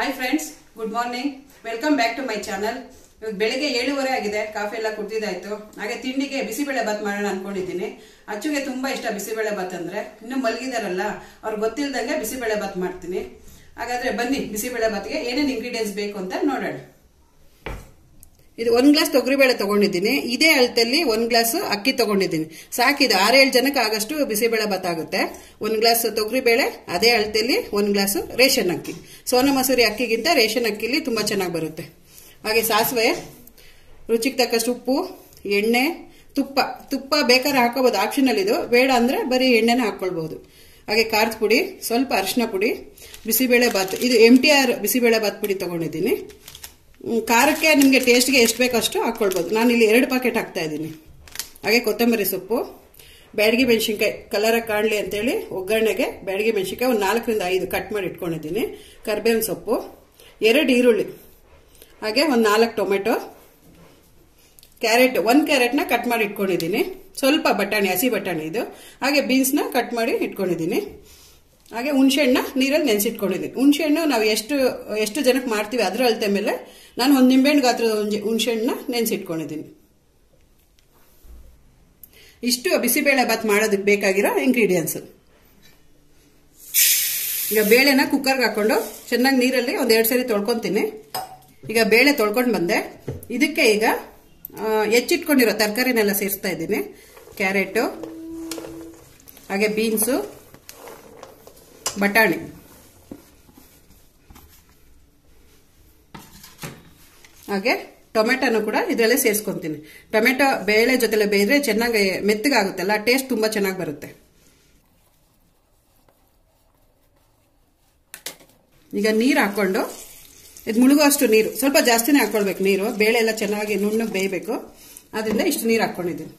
Hi friends good morning welcome back to my channel ಇವಾಗ ಬೆಳಿಗ್ಗೆ ಏಳುವರೆ ಆಗಿದೆ ಕಾಫಿ ಎಲ್ಲ ಕುಡ್ದಿದ್ದಾಯ್ತು ಹಾಗೆ ತಿಂಡಿಗೆ ಬಿಸಿಬೇಳೆ ಬಾತ್ ಮಾಡೋಣ ಅನ್ಕೊಂಡಿದ್ದೀನಿ ಅಚ್ಚುಗೆ ತುಂಬಾ ಇಷ್ಟ ಬಿಸಿಬೇಳೆ ಬಾತ್ ಅಂದ್ರೆ ಇನ್ನು ಮಲಗಿದಾರಲ್ಲ ಅವ್ರಿಗೆ ಗೊತ್ತಿಲ್ದಂಗೆ ಬಿಸಿಬೇಳೆ ಬಾತ್ ಮಾಡ್ತೀನಿ ಹಾಗಾದ್ರೆ ಬನ್ನಿ ಬಿಸಿಬೇಳೆ ಬಾತ್ಗೆ ಏನೇನು ಇಂಗ್ರೀಡಿಯೆಂಟ್ಸ್ ಬೇಕು ಅಂತ ನೋಡೋಣ ಇದು ಒಂದ್ ಗ್ಲಾಸ್ ತೊಗರಿಬೇಳೆ ತಗೊಂಡಿದ್ದೀನಿ ಇದೇ ಅಳತೆಯಲ್ಲಿ ಒಂದ್ ಗ್ಲಾಸ್ ಅಕ್ಕಿ ತಗೊಂಡಿದ್ದೀನಿ ಸಾಕಿದು ಆರೇಳು ಜನಕ್ಕೆ ಆಗಷ್ಟು ಬಿಸಿಬೇಳೆ ಭಾತ್ ಆಗುತ್ತೆ ಒಂದ್ ಗ್ಲಾಸ್ ತೊಗರಿಬೇಳೆ ಅದೇ ಅಳತೆಯಲ್ಲಿ ಒಂದ್ ಗ್ಲಾಸ್ ರೇಷನ್ ಅಕ್ಕಿ ಸೋನಾ ಮಸೂರಿ ಅಕ್ಕಿಗಿಂತ ರೇಷನ್ ಅಕ್ಕಿಲಿ ತುಂಬಾ ಚೆನ್ನಾಗಿ ಬರುತ್ತೆ ಹಾಗೆ ಸಾಸಿವೆ ರುಚಿಗೆ ತಕ್ಕಷ್ಟು ಉಪ್ಪು ಎಣ್ಣೆ ತುಪ್ಪ ತುಪ್ಪ ಬೇಕಾದ್ರೆ ಹಾಕೋಬಹುದು ಆಪ್ಷನಲ್ ಇದು ಬೇಡ ಅಂದ್ರೆ ಬರೀ ಎಣ್ಣೆನ ಹಾಕೊಳ್ಬಹುದು ಹಾಗೆ ಖಾರದ ಪುಡಿ ಸ್ವಲ್ಪ ಅರಿಶಿನ ಪುಡಿ ಬಿಸಿಬೇಳೆ ಬಾತ್ ಇದು M T R bisibele bath ಪುಡಿ ತಗೊಂಡಿದ್ದೀನಿ ಹ್ಮ್, ಖಾರಕ್ಕೆ ನಿಮಗೆ ಟೇಸ್ಟ್ಗೆ ಎಷ್ಟು ಬೇಕೋ ಅಷ್ಟು ಹಾಕ್ಕೊಳ್ಬೋದು ನಾನು ಇಲ್ಲಿ ಎರಡು ಪ್ಯಾಕೆಟ್ ಹಾಕ್ತಾ ಇದ್ದೀನಿ ಹಾಗೆ ಕೊತ್ತಂಬರಿ ಸೊಪ್ಪು ಬ್ಯಾಡಗಿ ಮೆಣಸಿನ್ಕಾಯಿ ಕಲರ ಕಾಣಲಿ ಅಂತೇಳಿ ಒಗ್ಗರಣೆಗೆ ಬ್ಯಾಡಗಿ ಮೆಣಸಿನ್ಕಾಯಿ ಒಂದು ನಾಲ್ಕರಿಂದ ಐದು ಕಟ್ ಮಾಡಿ ಇಟ್ಕೊಂಡಿದ್ದೀನಿ ಕರ್ಬೇವಿನ ಸೊಪ್ಪು ಎರಡು ಈರುಳ್ಳಿ ಹಾಗೆ ಒಂದು ನಾಲ್ಕು ಟೊಮೆಟೊ ಕ್ಯಾರೆಟ್ ಒಂದು ಕ್ಯಾರೆಟ್ನ ಕಟ್ ಮಾಡಿ ಇಟ್ಕೊಂಡಿದ್ದೀನಿ ಸ್ವಲ್ಪ ಬಟಾಣಿ ಹಸಿ ಬಟಾಣಿ ಇದು ಹಾಗೆ ಬೀನ್ಸ್ನ ಕಟ್ ಮಾಡಿ ಇಟ್ಕೊಂಡಿದ್ದೀನಿ ಹಾಗೆ ಹುಣಸೆಹಣ್ಣ ನೀರಲ್ಲಿ ನೆನೆಸಿಟ್ಕೊಂಡಿದ್ದೀನಿ ಹುಣಸೆಹಣ್ಣು ನಾವು ಎಷ್ಟು ಎಷ್ಟು ಜನಕ್ಕೆ ಮಾಡ್ತೀವಿ ಅದರ ಅಳತೆ ಮೇಲೆ ನಾನು ಒಂದು ನಿಂಬೆಹಣ್ಣು ಗಾತ್ರದ ಹುಣಸೆ ಹುಣಸೆಹಣ್ಣನ್ನ ನೆನೆಸಿಟ್ಕೊಂಡಿದ್ದೀನಿ ಇಷ್ಟು ಬಿಸಿಬೇಳೆ ಬಾತ್ ಮಾಡೋದಕ್ಕೆ ಬೇಕಾಗಿರೋ ಇಂಗ್ರೀಡಿಯೆಂಟ್ಸ್ ಈಗ ಬೇಳೆನ ಕುಕ್ಕರ್ಗೆ ಹಾಕೊಂಡು ಚೆನ್ನಾಗಿ ನೀರಲ್ಲಿ ಒಂದ್ ಎರಡು ಸರಿ ತೊಳ್ಕೊಂತೀನಿ ಈಗ ಬೇಳೆ ತೊಳ್ಕೊಂಡು ಬಂದೆ ಇದಕ್ಕೆ ಈಗ ಆ, ಹೆಚ್ಚಿಟ್ಕೊಂಡಿರೋ ತರಕಾರಿನೆಲ್ಲ ಸೇರಿಸ್ತಾ ಇದ್ದೀನಿ ಕ್ಯಾರೆಟು ಹಾಗೆ ಬೀನ್ಸು ಬಟಾಣಿ ಹಾಗೆ ಟೊಮೆಟೊನು ಕೂಡ ಇದರಲ್ಲೇ ಸೇರಿಸ್ಕೊಂತೀನಿ ಟೊಮೆಟೊ ಬೇಳೆ ಜೊತೆಲೆ ಬೇಯಿದ್ರೆ ಚೆನ್ನಾಗಿ ಮೆತ್ತಗಾಗುತ್ತಲ್ಲ ಟೇಸ್ಟ್ ತುಂಬಾ ಚೆನ್ನಾಗಿ ಬರುತ್ತೆ ಈಗ ನೀರು ಹಾಕೊಂಡು ಇದು ಮುಳುಗುವಷ್ಟು ನೀರು ಸ್ವಲ್ಪ ಜಾಸ್ತಿನೇ ಹಾಕೊಳ್ಬೇಕು ನೀರು ಬೇಳೆ ಎಲ್ಲ ಚೆನ್ನಾಗಿ ನುಣ್ಣಗೆ ಬೇಯಬೇಕು ಅದರಿಂದ ಇಷ್ಟು ನೀರು ಹಾಕೊಂಡಿದ್ದೀನಿ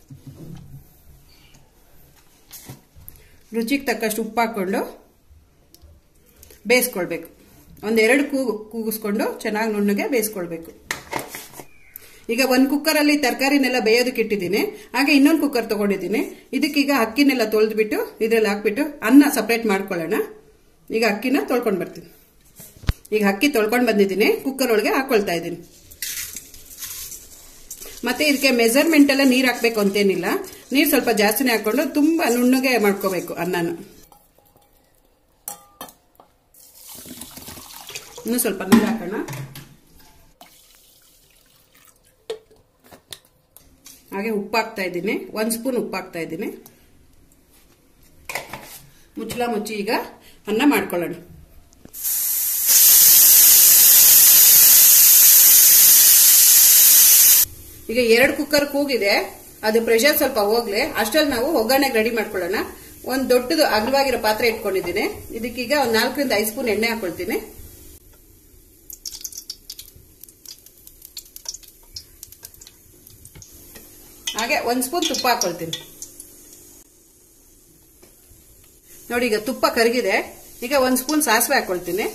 ರುಚಿಗೆ ತಕ್ಕಷ್ಟು ಉಪ್ಪು ಹಾಕೊಂಡು ಬೇಯಿಸ್ಕೊಳ್ಬೇಕು ಒಂದೆರಡು ಕೂಗು ಕೂಗಿಸ್ಕೊಂಡು ಚೆನ್ನಾಗಿ ನುಣ್ಣಗೆ ಬೇಯಿಸ್ಕೊಳ್ಬೇಕು ಈಗ ಒಂದು ಕುಕ್ಕರಲ್ಲಿ ತರಕಾರಿನೆಲ್ಲ ಬೇಯೋದಕ್ಕೆ ಇಟ್ಟಿದ್ದೀನಿ ಹಾಗೆ ಇನ್ನೊಂದು ಕುಕ್ಕರ್ ತಗೊಂಡಿದ್ದೀನಿ ಇದಕ್ಕೀಗ ಅಕ್ಕಿನೆಲ್ಲ ತೊಳೆದ್ಬಿಟ್ಟು ಇದ್ರಲ್ಲಿ ಹಾಕ್ಬಿಟ್ಟು ಅನ್ನ ಸಪ್ರೇಟ್ ಮಾಡ್ಕೊಳ್ಳೋಣ ಈಗ ಅಕ್ಕಿನ ತೊಳ್ಕೊಂಡು ಬರ್ತೀನಿ ಈಗ ಅಕ್ಕಿ ತೊಳ್ಕೊಂಡು ಬಂದಿದ್ದೀನಿ ಕುಕ್ಕರ್ ಒಳಗೆ ಹಾಕೊಳ್ತಾ ಇದ್ದೀನಿ ಮತ್ತೆ ಇದಕ್ಕೆ ಮೆಜರ್ಮೆಂಟ್ ಎಲ್ಲ ನೀರು ಹಾಕ್ಬೇಕು ಅಂತೇನಿಲ್ಲ ನೀರು ಸ್ವಲ್ಪ ಜಾಸ್ತಿನೇ ಹಾಕೊಂಡು ತುಂಬಾ ನುಣ್ಣಗೆ ಮಾಡ್ಕೋಬೇಕು ಅನ್ನನ ಇನ್ನು ಸ್ವಲ್ಪ ನೀರು ಹಾಕೋಣ ಹಾಗೆ ಉಪ್ಪು ಹಾಕ್ತಾ ಇದ್ದೀನಿ ಒಂದ್ ಸ್ಪೂನ್ ಉಪ್ಪು ಹಾಕ್ತಾ ಇದ್ದೀನಿ ಮುಚ್ಚಳ ಮುಚ್ಚಿ ಈಗ ಅನ್ನ ಮಾಡ್ಕೊಳ್ಳೋಣ ಈಗ ಎರಡು ಕುಕ್ಕರ್ ಕೂಗಿದೆ ಅದು ಪ್ರೆಷರ್ ಸ್ವಲ್ಪ ಹೋಗ್ಲಿ ಅಷ್ಟ್ರಲ್ಲಿ ನಾವು ಒಗ್ಗರಣೆಗೆ ರೆಡಿ ಮಾಡ್ಕೊಳ್ಳೋಣ ಒಂದ್ ದೊಡ್ಡದು ಅಗಲವಾಗಿರೋ ಪಾತ್ರೆ ಇಟ್ಕೊಂಡಿದ್ದೀನಿ ಇದಕ್ಕೀಗ ಒಂದ್ ನಾಲ್ಕರಿಂದ ಐದು ಸ್ಪೂನ್ ಎಣ್ಣೆ ಹಾಕೊಳ್ತೀನಿ ಹಾಗೆ ಒಂದ್ ಸ್ಪೂನ್ ತುಪ್ಪ ಹಾಕೊಳ್ತೀನಿ ನೋಡಿ ಈಗ ತುಪ್ಪ ಕರಗಿದೆ ಈಗ ಒಂದ್ ಸ್ಪೂನ್ ಸಾಸಿವೆ ಹಾಕೊಳ್ತೀನಿ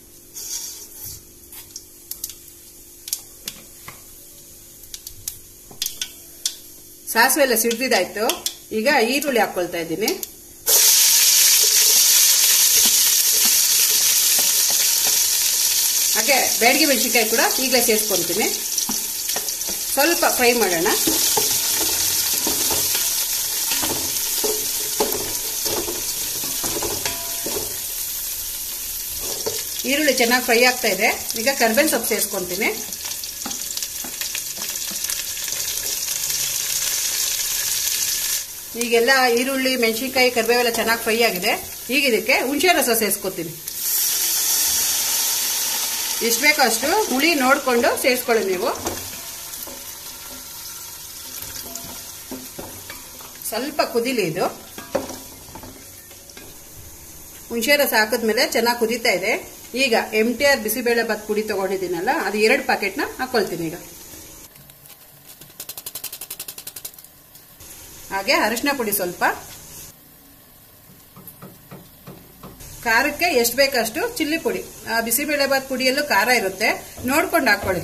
ಸಾಸಿವೆ ಎಲ್ಲ ಸಿಡ್ದಿದ್ದಾಯ್ತು ಈಗ ಈರುಳ್ಳಿ ಹಾಕೊಳ್ತಾ ಇದ್ದೀನಿ ಹಾಗೆ ಬ್ಯಾಡಗಿ ಮೆಣಸಿನ್ಕಾಯಿ ಕೂಡ ಈಗಲೇ ಸೇರಿಸ್ಕೊಂತೀನಿ ಸ್ವಲ್ಪ ಫ್ರೈ ಮಾಡೋಣ ಈರುಳ್ಳಿ ಚೆನ್ನಾಗಿ ಫ್ರೈ ಆಗ್ತಾ ಇದೆ ಈಗ ಕರ್ಬೇವಿನ ಸೊಪ್ಪು ಸೇರಿಸ್ಕೊಂತೀನಿ ಈಗೆಲ್ಲ ಈರುಳ್ಳಿ ಮೆಣಸಿನ್ಕಾಯಿ ಕರಿಬೇವೆಲ್ಲ ಚೆನ್ನಾಗಿ ಫ್ರೈ ಆಗಿದೆ ಈಗ ಇದಕ್ಕೆ ಹುಣಸೆ ರಸ ಸೇರಿಸ್ಕೊತೀನಿ ಎಷ್ಟು ಬೇಕೋ ಅಷ್ಟು ಹುಳಿ ನೋಡಿಕೊಂಡು ಸೇರಿಸ್ಕೊಳ್ಳಿ ನೀವು ಸ್ವಲ್ಪ ಕುದಿಲಿ ಇದು ಹುಣಸೆ ರಸ ಹಾಕಿದ್ಮೇಲೆ ಚೆನ್ನಾಗಿ ಕುದೀತಾ ಇದೆ ಈಗ M T R bisibele bath ಪುಡಿ ತಗೊಂಡಿದ್ದೀನಲ್ಲ ಅದು ಎರಡು ಪ್ಯಾಕೆಟ್ನ ಹಾಕೊಳ್ತೀನಿ ಈಗ ಹಾಗೆ ಅರಿಶಿನ ಪುಡಿ ಸ್ವಲ್ಪ ಖಾರಕ್ಕೆ ಎಷ್ಟು ಬೇಕಷ್ಟು ಚಿಲ್ಲಿ ಪುಡಿ ಆ, ಬಿಸಿಬೇಳೆ ಬಾತ್ ಪುಡಿಯಲ್ಲೂ ಖಾರ ಇರುತ್ತೆ ನೋಡ್ಕೊಂಡು ಹಾಕೊಳ್ಳಿ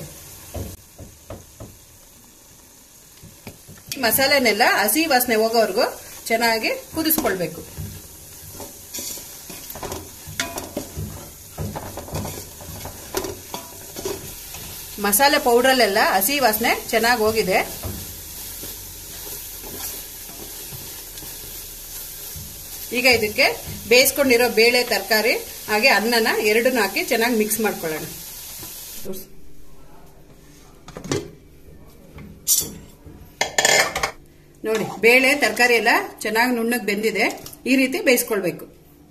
ಮಸಾಲೆನೆಲ್ಲ ಹಸಿ ವಾಸನೆ ಹೋಗೋವರೆಗೂ ಚೆನ್ನಾಗಿ ಕುದಿಸ್ಕೊಳ್ಬೇಕು ಮಸಾಲೆ ಪೌಡ್ರಲ್ಲೆಲ್ಲ ಹಸಿ ವಾಸನೆ ಚೆನ್ನಾಗಿ ಹೋಗಿದೆ ಈಗ ಇದಕ್ಕೆ ಬೇಯಿಸ್ಕೊಂಡಿರೋ ಬೇಳೆ ತರಕಾರಿ ಹಾಗೆ ಅನ್ನನ ಎರಡನ್ನೂ ಹಾಕಿ ಚೆನ್ನಾಗಿ ಮಿಕ್ಸ್ ಮಾಡ್ಕೊಳ್ಳೋಣ ನೋಡಿ ಬೇಳೆ ತರಕಾರಿ ಎಲ್ಲ ಚೆನ್ನಾಗಿ ನುಣ್ಣಗೆ ಬೆಂದಿದೆ ಈ ರೀತಿ ಬೇಯಿಸ್ಕೊಳ್ಬೇಕು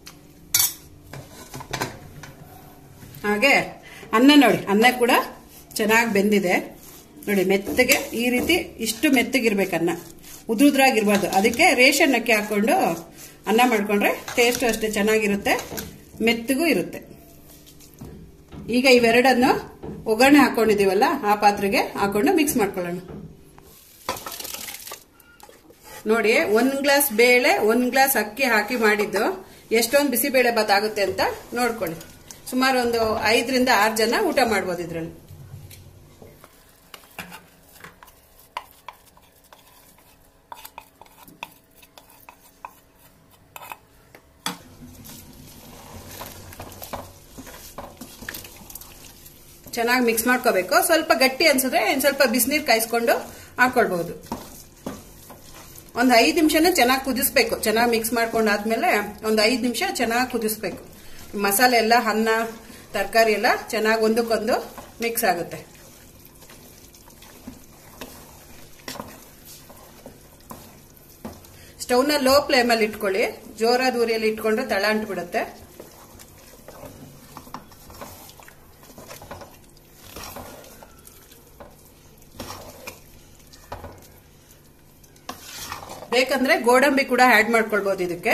ಹಾಗೆ ಅನ್ನ ನೋಡಿ ಅನ್ನ ಕೂಡ ಚೆನ್ನಾಗಿ ಬೆಂದಿದೆ ನೋಡಿ ಮೆತ್ತಗೆ ಈ ರೀತಿ ಇಷ್ಟು ಮೆತ್ತಗಿರ್ಬೇಕು ಅನ್ನ ಉದುರುದ್ರಾಗಿರ್ಬಾರ್ದು ಅದಕ್ಕೆ ರೇಷನ್ ಅಕ್ಕಿ ಹಾಕೊಂಡು ಅನ್ನ ಮಾಡ್ಕೊಂಡ್ರೆ ಟೇಸ್ಟು ಅಷ್ಟೇ ಚೆನ್ನಾಗಿರುತ್ತೆ ಮೆತ್ತಗೂ ಇರುತ್ತೆ ಈಗ ಇವೆರಡನ್ನು ಒಗ್ಗರಣೆ ಹಾಕೊಂಡಿದೀವಲ್ಲ ಆ ಪಾತ್ರೆಗೆ ಹಾಕೊಂಡು ಮಿಕ್ಸ್ ಮಾಡ್ಕೊಳ್ಳೋಣ ನೋಡಿ ಒಂದ್ ಗ್ಲಾಸ್ ಬೇಳೆ ಒಂದ್ ಗ್ಲಾಸ್ ಅಕ್ಕಿ ಹಾಕಿ ಮಾಡಿದ್ದು ಎಷ್ಟೊಂದು ಬಿಸಿಬೇಳೆ ಭಾತ್ ಆಗುತ್ತೆ ಅಂತ ನೋಡ್ಕೊಳ್ಳಿ ಸುಮಾರು ಒಂದು ಐದರಿಂದ ಆರು ಜನ ಊಟ ಮಾಡ್ಬೋದು ಇದ್ರಲ್ಲಿ ಚೆನ್ನಾಗಿ ಮಿಕ್ಸ್ ಮಾಡ್ಕೋಬೇಕು ಸ್ವಲ್ಪ ಗಟ್ಟಿ ಅನ್ಸಿದ್ರೆ ಇನ್ನು ಸ್ವಲ್ಪ ಬಿಸಿನೀರು ಕಾಯಿಸ್ಕೊಂಡು ಹಾಕೊಳ್ಬಹುದು ಒಂದು ಐದು ನಿಮಿಷನ ಚೆನ್ನಾಗಿ ಕುದಿಸ್ಬೇಕು ಚೆನ್ನಾಗಿ ಮಿಕ್ಸ್ ಮಾಡ್ಕೊಂಡು ಆದ್ಮೇಲೆ ಒಂದು ಐದು ನಿಮಿಷ ಚೆನ್ನಾಗಿ ಕುದಿಸ್ಬೇಕು ಮಸಾಲೆ ಎಲ್ಲ ಅನ್ನ ತರಕಾರಿ ಎಲ್ಲ ಚೆನ್ನಾಗಿ ಒಂದಕ್ಕೊಂದು ಮಿಕ್ಸ್ ಆಗುತ್ತೆ ಸ್ಟವ್ನ ಲೋ ಫ್ಲೇಮಲ್ಲಿ ಇಟ್ಕೊಳ್ಳಿ ಜೋರಾದ ಉರಿಯಲ್ಲಿ ಇಟ್ಕೊಂಡ್ರೆ ತಳ ಅಂಟ್ಬಿಡುತ್ತೆ ಬೇಕಂದ್ರೆ ಗೋಡಂಬಿ ಕೂಡ ಆಡ್ ಮಾಡ್ಕೊಳ್ಬಹುದು ಇದಕ್ಕೆ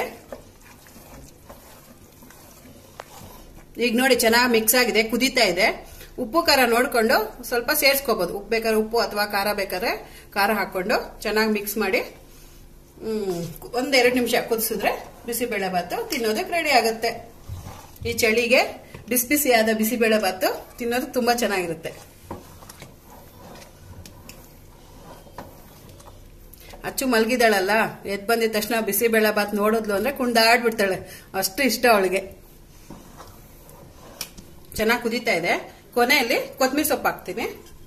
ಈಗ ನೋಡಿ ಚೆನ್ನಾಗಿ ಮಿಕ್ಸ್ ಆಗಿದೆ ಕುದೀತಾ ಇದೆ ಉಪ್ಪು ಖಾರ ನೋಡ್ಕೊಂಡು ಸ್ವಲ್ಪ ಸೇರಿಸ್ಕೋಬಹುದು ಉಪ್ಪು ಬೇಕಾದ್ರೆ ಉಪ್ಪು ಅಥವಾ ಖಾರ ಬೇಕಾದ್ರೆ ಖಾರ ಹಾಕೊಂಡು ಚೆನ್ನಾಗಿ ಮಿಕ್ಸ್ ಮಾಡಿ ಹ್ಮ್ ಒಂದೆರಡು ನಿಮಿಷ ಕುದಿಸಿದ್ರೆ ಬಿಸಿಬೇಳೆ ಭಾತು ತಿನ್ನೋದಕ್ಕೆ ರೆಡಿ ಆಗುತ್ತೆ ಈ ಚಳಿಗೆ ಬಿಸಿ ಬಿಸಿಯಾದ ಬಿಸಿಬೇಳೆ ಭಾತು ತಿನ್ನೋದಕ್ಕೆ ತುಂಬಾ ಚೆನ್ನಾಗಿರುತ್ತೆ ಅಚ್ಚು ಮಲಗಿದಾಳಲ್ಲ ಎದ್ ಬಂದಿದ ತಕ್ಷಣ ಬಿಸಿಬೇಳೆ ಭಾತ್ ನೋಡಿದ್ಲು ಅಂದ್ರೆ ಕುಣ್ದಾಡ್ಬಿಡ್ತಾಳೆ ಅಷ್ಟು ಇಷ್ಟ ಅವಳಿಗೆ ಚೆನ್ನಾಗಿ ಕುದೀತಾ ಇದೆ ಕೊನೆಯಲ್ಲಿ ಕೊತ್ತಂಬರಿ ಸೊಪ್ಪು ಹಾಕ್ತೀನಿ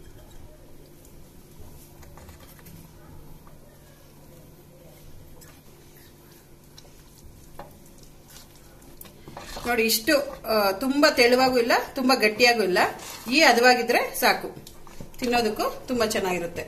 ನೋಡಿ ಇಷ್ಟು ಆ, ತುಂಬಾ ತೆಳುವಾಗೂ ಇಲ್ಲ ತುಂಬಾ ಗಟ್ಟಿಯಾಗೂ ಇಲ್ಲ ಈ ಹದವಾಗಿದ್ರೆ ಸಾಕು ತಿನ್ನೋದಕ್ಕೂ ತುಂಬಾ ಚೆನ್ನಾಗಿರುತ್ತೆ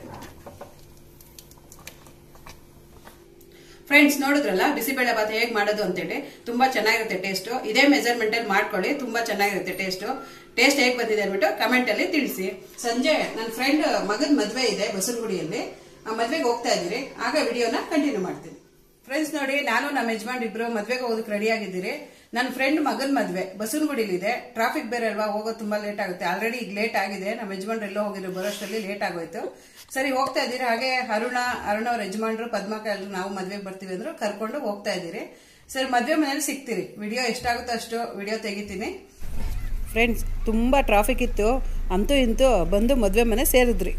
ಫ್ರೆಂಡ್ಸ್ ನೋಡಿದ್ರಲ್ಲ ಬಿಸಿಬೇಳೆ ಭಾತ್ ಹೇಗ್ ಮಾಡೋದು ಅಂತೇಳಿ ತುಂಬಾ ಚೆನ್ನಾಗಿರುತ್ತೆ ಟೇಸ್ಟ್ ಇದೇ ಮೆಜರ್ಮೆಂಟ್ ಅಲ್ಲಿ ಮಾಡ್ಕೊಳ್ಳಿ ತುಂಬಾ ಚೆನ್ನಾಗಿರುತ್ತೆ ಟೇಸ್ಟ್ ಟೇಸ್ಟ್ ಹೇಗ್ ಬಂದಿದೆ ಅಂದ್ಬಿಟ್ಟು ಕಮೆಂಟ್ ಅಲ್ಲಿ ತಿಳಿಸಿ ಸಂಜೆ ನನ್ನ ಫ್ರೆಂಡ್ ಮಗನ್ ಮದ್ವೆ ಇದೆ ಬಸವನಗುಡಿಯಲ್ಲಿ ಆ ಮದ್ವೆಗೆ ಹೋಗ್ತಾ ಇದ್ದೀರಿ ಆಗ ವಿಡಿಯೋನ ಕಂಟಿನ್ಯೂ ಮಾಡ್ತೀನಿ ಫ್ರೆಂಡ್ಸ್ ನೋಡಿ ನಾನು ನಮ್ಮ ಯಜಮಾನ್ ಇಬ್ರು ಮದ್ವೆಗೆ ಹೋಗೋದಕ್ಕೆ ರೆಡಿ ಆಗಿದ್ದೀರಿ ನನ್ನ ಫ್ರೆಂಡ್ ಮಗನ್ ಮದ್ವೆ ಬಸವನಗುಡಿಲಿದೆ ಟ್ರಾಫಿಕ್ ಬೇರೆ ಅಲ್ವಾ ಹೋಗೋದು ತುಂಬಾ ಲೇಟ್ ಆಗುತ್ತೆ ಆಲ್ರೆಡಿ ಈಗ ಲೇಟ್ ಆಗಿದೆ ನಮ್ಮ ಯಜಮಾನ್ರು ಎಲ್ಲೋ ಹೋಗಿದ್ರು ಬರೋಷ್ಟರಲ್ಲಿ ಲೇಟ್ ಆಗೋಯ್ತು ಸರಿ ಹೋಗ್ತಾ ಇದ್ದೀರಿ ಹಾಗೆ ಅರುಣ ಅರುಣ ಅವ್ರ ಯಜಮಾನ್ರು ಪದ್ಮಕ ಎಲ್ಲರೂ ನಾವು ಮದ್ವೆಗೆ ಬರ್ತೀವಿ ಅಂದ್ರು ಕರ್ಕೊಂಡು ಹೋಗ್ತಾ ಇದ್ದೀರಿ ಸರಿ ಮದ್ವೆ ಮನೇಲಿ ಸಿಗ್ತೀರಿ ವಿಡಿಯೋ ಎಷ್ಟಾಗುತ್ತೋ ಅಷ್ಟು ವಿಡಿಯೋ ತೆಗಿತೀನಿ ಫ್ರೆಂಡ್ಸ್ ತುಂಬಾ ಟ್ರಾಫಿಕ್ ಇತ್ತು ಅಂತೂ ಇಂತೂ ಬಂದು ಮದ್ವೆ ಮನೆ ಸೇರಿದ್ರಿ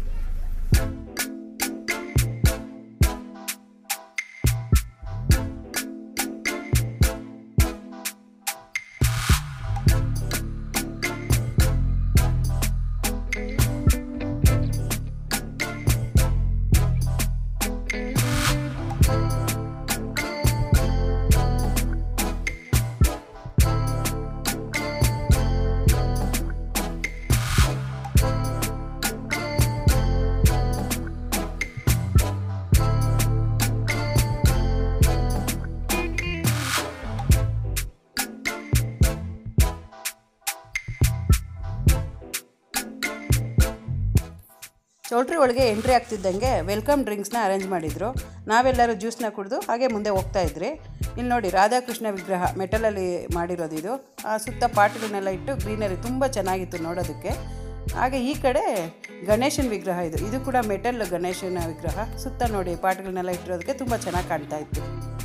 ಚೌಲ್ಟ್ರಿ ಒಳಗೆ ಎಂಟ್ರಿ ಆಗ್ತಿದ್ದಂಗೆ ವೆಲ್ಕಮ್ ಡ್ರಿಂಕ್ಸ್ನ ಅರೇಂಜ್ ಮಾಡಿದ್ರು ನಾವೆಲ್ಲರೂ ಜ್ಯೂಸ್ನ ಕುಡಿದು ಹಾಗೆ ಮುಂದೆ ಹೋಗ್ತಾ ಇದ್ರಿ ಇಲ್ಲಿ ನೋಡಿ ರಾಧಾಕೃಷ್ಣ ವಿಗ್ರಹ ಮೆಟಲಲ್ಲಿ ಮಾಡಿರೋದು ಇದು ಆ ಸುತ್ತ ಪಾಟ್ಗಳನ್ನೆಲ್ಲ ಇಟ್ಟು ಗ್ರೀನರಿ ತುಂಬ ಚೆನ್ನಾಗಿತ್ತು ನೋಡೋದಕ್ಕೆ ಹಾಗೆ ಈ ಕಡೆ ಗಣೇಶನ ವಿಗ್ರಹ ಇದು ಇದು ಕೂಡ ಮೆಟಲ್ ಗಣೇಶನ ವಿಗ್ರಹ ಸುತ್ತ ನೋಡಿ ಪಾಟ್ಗಳನ್ನೆಲ್ಲ ಇಟ್ಟಿರೋದಕ್ಕೆ ತುಂಬ ಚೆನ್ನಾಗಿ ಕಾಣ್ತಾ ಇತ್ತು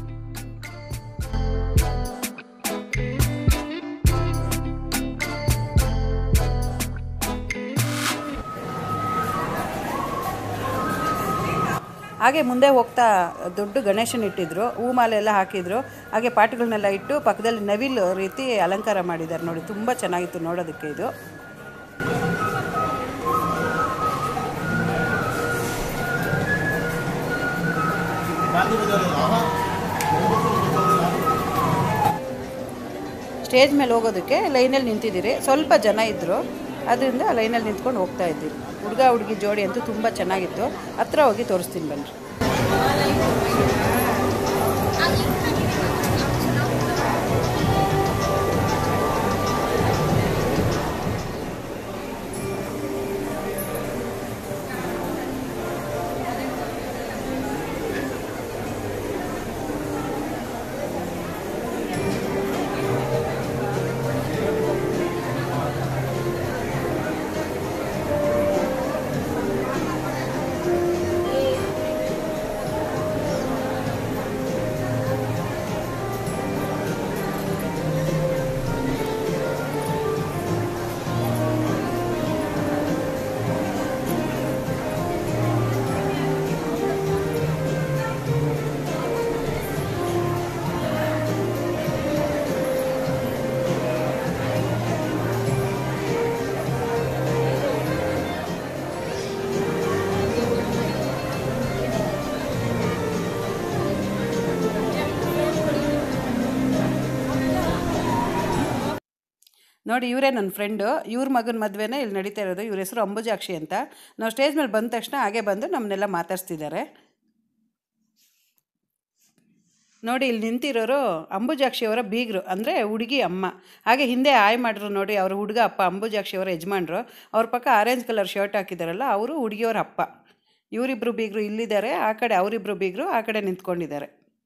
ಹಾಗೆ ಮುಂದೆ ಹೋಗ್ತಾ ದೊಡ್ಡ ಗಣೇಶನ ಇಟ್ಟಿದ್ರು ಹೂ ಮಾಲೆ ಎಲ್ಲ ಹಾಕಿದ್ರು ಹಾಗೆ ಪಾಟ್ಗಳನ್ನೆಲ್ಲ ಇಟ್ಟು ಪಕ್ಕದಲ್ಲಿ ನವಿಲು ರೀತಿ ಅಲಂಕಾರ ಮಾಡಿದ್ದಾರೆ ನೋಡಿ ತುಂಬ ಚೆನ್ನಾಗಿತ್ತು ನೋಡೋದಕ್ಕೆ ಇದು ಗಾಂಧಿ ಬಜಾರ್ ಆಹಾ ಸ್ಟೇಜ್ ಮೇಲೆ ಹೋಗೋದಕ್ಕೆ ಲೈನಲ್ಲಿ ನಿಂತಿದ್ದೀರಿ ಸ್ವಲ್ಪ ಜನ ಇದ್ದರು ಅದರಿಂದ ಲೈನಲ್ಲಿ ನಿಂತ್ಕೊಂಡು ಹೋಗ್ತಾ ಇದ್ದೀರಿ ಹುಡುಗ ಹುಡುಗಿ ಜೋಡಿ ಅಂತೂ ತುಂಬ ಚೆನ್ನಾಗಿತ್ತು ಹತ್ರ ಹೋಗಿ ತೋರಿಸ್ತೀನಿ ಬನ್ನಿರಿ ನೋಡಿ ಇವರೇ ನನ್ನ ಫ್ರೆಂಡು ಇವ್ರ ಮಗನ ಮದುವೆನೇ ಇಲ್ಲಿ ನಡೀತಾ ಇರೋದು ಇವ್ರ ಹೆಸರು ಅಂಬುಜಾಕ್ಷಿ ಅಂತ ನಾವು ಸ್ಟೇಜ್ ಮೇಲೆ ಬಂದ ತಕ್ಷಣ ಹಾಗೆ ಬಂದು ನಮ್ಮನ್ನೆಲ್ಲ ಮಾತಾಡ್ಸ್ತಿದ್ದಾರೆ ನೋಡಿ ಇಲ್ಲಿ ನಿಂತಿರೋರು ಅಂಬುಜಾಕ್ಷಿಯವರ ಬೀಗರು ಅಂದರೆ ಹುಡುಗಿ ಅಮ್ಮ ಹಾಗೆ ಹಿಂದೆ ಆಯ್ ಮಾಡಿದ್ರು ನೋಡಿ ಅವ್ರ ಹುಡುಗ ಅಪ್ಪ ಅಂಬುಜಾಕ್ಷಿಯವರ ಯಜಮಾನ್ರು ಅವ್ರ ಪಕ್ಕ ಆರೆಂಜ್ ಕಲರ್ ಶರ್ಟ್ ಹಾಕಿದಾರಲ್ಲ ಅವರು ಹುಡುಗಿಯವರ ಅಪ್ಪ ಇವರಿಬ್ಬರು ಬೀಗರು ಇಲ್ಲಿದ್ದಾರೆ ಆ ಕಡೆ ಅವರಿಬ್ಬರು ಬೀಗರು ಆ ಕಡೆ ನಿಂತ್ಕೊಂಡಿದ್ದಾರೆ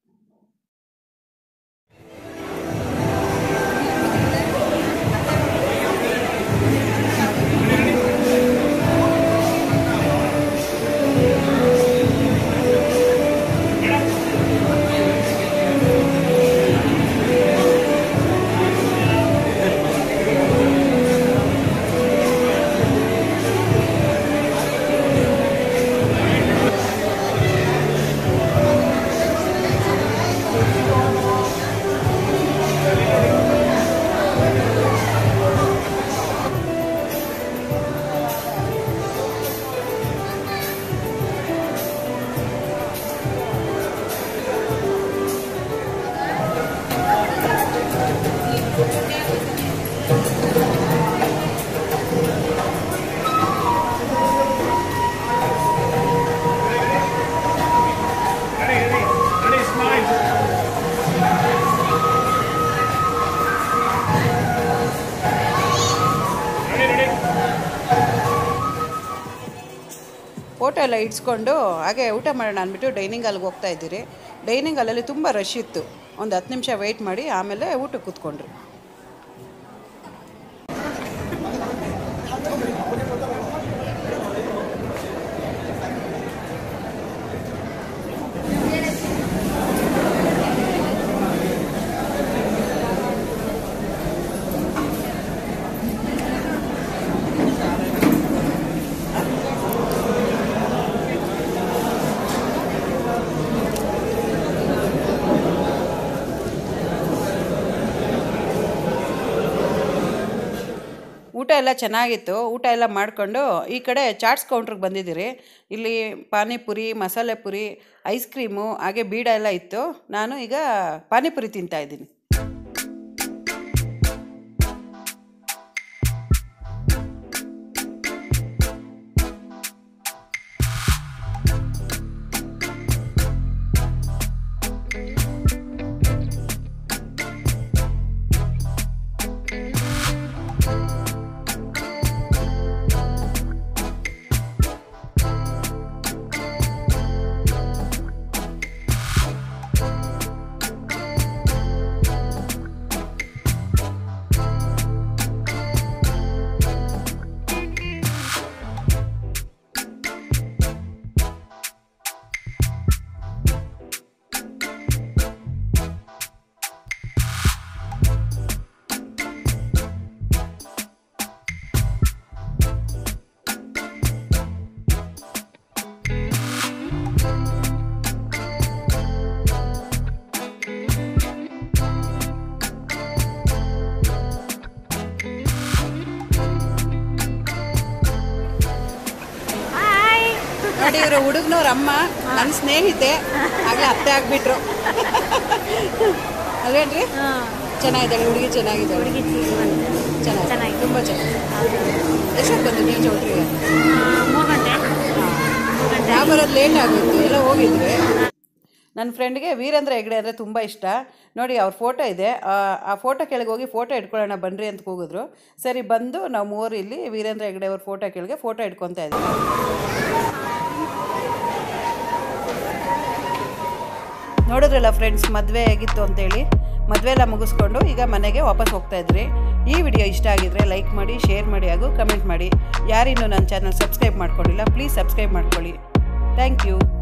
ಫೋಟೋ ಎಲ್ಲ ಇಡ್ಸ್ಕೊಂಡು ಹಾಗೆ ಊಟ ಮಾಡೋಣ ಅಂದ್ಬಿಟ್ಟು ಡೈನಿಂಗ್ ಹಾಲ್ಗೆ ಹೋಗ್ತಾ ಇದ್ದೀರಿ ಡೈನಿಂಗ್ ಹಾಲಲ್ಲಿ ತುಂಬ ರಶ್ ಇತ್ತು ಒಂದು ಹತ್ತು ನಿಮಿಷ ವೆಯ್ಟ್ ಮಾಡಿ ಆಮೇಲೆ ಊಟಕ್ಕೆ ಕೂತ್ಕೊಂಡ್ರಿ ಊಟ ಎಲ್ಲ ಚೆನ್ನಾಗಿತ್ತು ಊಟ ಎಲ್ಲ ಮಾಡಿಕೊಂಡು ಈ ಕಡೆ ಚಾಟ್ಸ್ ಕೌಂಟ್ರಿಗೆ ಬಂದಿದ್ದೀರಿ ಇಲ್ಲಿ ಪಾನಿಪುರಿ ಮಸಾಲೆ ಪುರಿ ಐಸ್ ಕ್ರೀಮು ಹಾಗೆ ಬೀಡ ಎಲ್ಲ ಇತ್ತು ನಾನು ಈಗ ಪಾನಿಪುರಿ ತಿಂತಾ ಇದ್ದೀನಿ ನೋಡಿ ಇವರು ಹುಡುಗನವ್ರ ಅಮ್ಮ ನನ್ನ ಸ್ನೇಹಿತೆ ಆಗ್ಲೇ ಅತ್ತೆ ಆಗ್ಬಿಟ್ರು ಅಲ್ವೇನ್ರಿ ಚೆನ್ನಾಗಿದ್ದಾಳೆ ಹುಡುಗಿ ಚೆನ್ನಾಗಿದ್ದಾಳೆ ಹುಡುಗಿ ಬಂದೆ ಚೆನ್ನಾಗಿ ಚೆನ್ನಾಗಿದೆ. ತುಂಬ ಚೆನ್ನಾಗಿ ಎಷ್ಟೊತ್ತು ಬಂದು ನೀವು ಚೌಟ್ರಿಗೆ ಮೂರು ಗಂಟೆ ಮೂರು ಗಂಟೆ ನಾವು ಬರೋದು ಲೇಟ್ ಆಗೋಯ್ತು ಎಲ್ಲ ಹೋಗಿದ್ವಿ ನನ್ನ ಫ್ರೆಂಡ್ಗೆ ವೀರೇಂದ್ರ ಹೆಗ್ಡೆ ಅಂದರೆ ತುಂಬ ಇಷ್ಟ ನೋಡಿ ಅವ್ರ ಫೋಟೋ ಇದೆ ಆ- ಆ ಫೋಟೋ ಕೆಳಗೆ ಹೋಗಿ ಫೋಟೋ ಇಟ್ಕೊಳ್ಳೋಣ ಬನ್ನಿರಿ ಅಂತ ಕೂಗಿದ್ರು ಸರಿ ಬಂದು ನಾವು ಮೂವರು ಇಲ್ಲಿ ವೀರೇಂದ್ರ ಹೆಗ್ಡೆ ಅವ್ರ ಫೋಟೋ ಕೆಳಗೆ ಫೋಟೋ ಇಟ್ಕೊತಾ ಇದ್ವಿ ನೋಡಿದ್ರಲ್ಲ ಫ್ರೆಂಡ್ಸ್ ಮದುವೆ ಆಗಿತ್ತು ಅಂತೇಳಿ ಮದುವೆ ಎಲ್ಲ ಮುಗಿಸ್ಕೊಂಡು ಈಗ ಮನೆಗೆ ವಾಪಸ್ ಹೋಗ್ತಾ ಇದ್ರಿ ಈ ವಿಡಿಯೋ ಇಷ್ಟ ಆಗಿದ್ರೆ ಲೈಕ್ ಮಾಡಿ ಶೇರ್ ಮಾಡಿ ಹಾಗೂ ಕಮೆಂಟ್ ಮಾಡಿ ಯಾರಿನ್ನೂ ನನ್ನ ಚಾನಲ್ ಸಬ್ಸ್ಕ್ರೈಬ್ ಮಾಡ್ಕೊಂಡಿಲ್ಲ ಪ್ಲೀಸ್ ಸಬ್ಸ್ಕ್ರೈಬ್ ಮಾಡ್ಕೊಳ್ಳಿ ಥ್ಯಾಂಕ್ ಯು